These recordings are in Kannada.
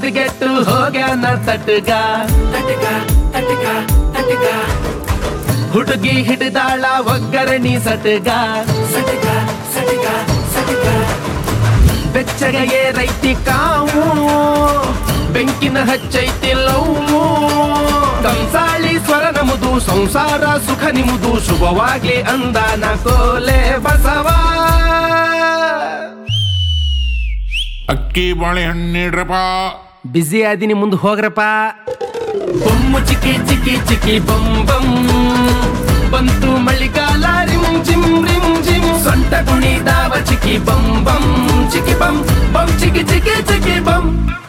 ಸಿಟ್ಟಿಗೆಟ್ಟು ಹೋಗ್ಯಾನ ತಟ್ಟಗ ತಟಕ ತಟಕ ತಟಕ ಹುಡುಗಿ ಹಿಡಿದಾಳ ಒಗ್ಗರಣಿ ಸಟಗ ಸಟಕ ಸಟಕ ಸಟಕ ಬೆಚ್ಚಗೆ ರೈತಿ ಕಾವು ಬೆಂಕಿನ ಹಚ್ಚೈತಿ ಲವ್ವು ಕಂಸಾಳಿ ಸ್ವರ ನಮುದು ಸಂಸಾರ ಸುಖ ನಿಮುದು ಶುಭವಾಗ್ಲಿ ಅಂದಾನ ಕೋಲೆ ಬಸವ ಅಕ್ಕಿ ಬಾಳೆಹಣ್ಣಿಡ್ರಪ್ಪ ಬಿಸಿ ಆದಿನಿ ಮುಂದೆ ಹೋಗ್ರಪ್ಪ ಬೊಮ್ಮು ಚಿಕ್ಕಿ ಚಿಕ್ಕಿ ಚಿಕ್ಕಿ ಬಂ ಬಂ ಬಂತು ಮಳಿಗಾಲ ರಿಮ್ ಜಿಮ್ ರಿಮ್ ಜಿಮ್ ಸೊಂಟ ಕುಣಿದಾವ ಚಿಕ್ಕಿ ಬಂ ಬಂ ಚಿಕ್ಕಿ ಬಂ ಬಂ ಚಿಕ್ಕಿ ಚಿಕ್ಕಿ ಚಿಕ್ಕಿ ಬಂ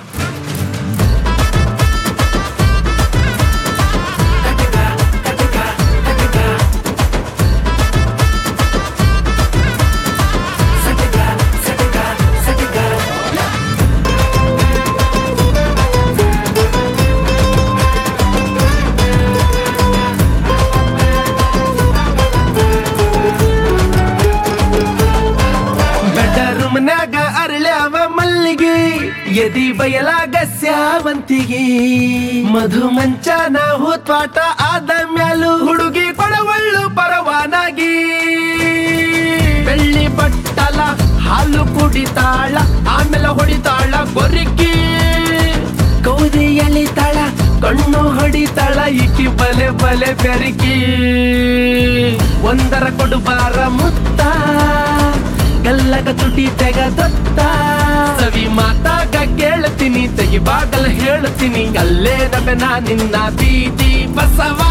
ತಟಕ ತಟಕ ತಟಕ ಸಟಕ ಸಟಕ ಸಟಕ ಬೆಡ್ರೂಮ್ನ್ಯಾಗ ಅರಳ್ಯಾವ ಮಲ್ಲಿಗೆ ಎದಿ ಬಯಲಾಗ ಸ್ಯಾವಂತಿಗೆ ಮಧು ಮಂಚನ ಹೂತ್ವಾಟ ಆದ ಮ್ಯಾಲು ಹುಡುಗಿ ಕೊಡವಳ್ಳು ಪರವಾನಾಗಿ ಬೆಳ್ಳಿ ಬಟ್ಟಲ ಹಾಲು ಕುಡಿತಾಳ ಆಮೇಲೆ ಹೊಡಿತಾಳ ಗೊರಿಕಿ ಕೌದಿ ಎಳಿತಾಳ ಕಣ್ಣು ಹೊಡಿತಾಳ ಇಕ್ಕಿ ಬಲೆ ಬಲೆ ಬೆರಕಿ ಒಂದರ ಕೊಡುಬಾರ ಮುತ್ತ ಗಲ್ಲಗ ತುಟಿ ತೆಗದತ್ತ ಸವಿ ಮಾತಾಗ ಕೇಳ್ತೀನಿ ತೆಗಿ ಬಾಗಲ್ ಹೇಳ್ತೀನಿ ಅಲ್ಲೇ ನಬೆ ನಾ ನಿನ್ನ ಬೀದಿ ಬಸವ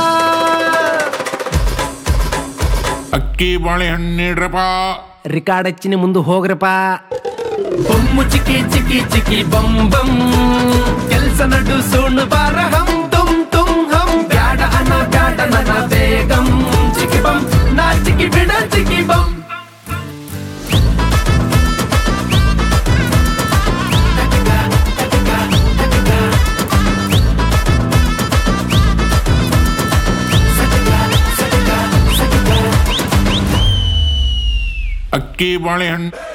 ಅಕ್ಕಿ ಬಾಳೆಹಣ್ಣಿಡ್ರಪ್ಪ ರಿಕಾರ್ಡ್ ಹಚ್ಚಿನಿ ಮುಂದೆ ಹೋಗ್ರಪ್ಪ ಬೊಮ್ಮು ಚಿಕ್ಕಿ ಚಿಕ್ಕಿ ಚಿಕ್ಕಿ ಬಂ ಬಂ ಕೆಲ್ಸ ನಡು ಸೋಣು ಬಾರ ಹಂ ತುಂ ತುಂ ಹಂ ಬ್ಯಾಡ ಅನ ಬ್ಯಾಡ ನನ್ನ ಬೇಗಂ ಚಿಕ್ಕಿ ಬಂ ನಾ ಚಿಕ್ಕಿ ಬಿಡ ಚಿಕ್ಕಿ ಬಂ ತಟಕ ತಟಕ ತಟಕ ಸಟಕ ಸಟಕ ಸಟಕ ಅಕ್ಕಿ ಬಾಳೆಹಣ್ಣು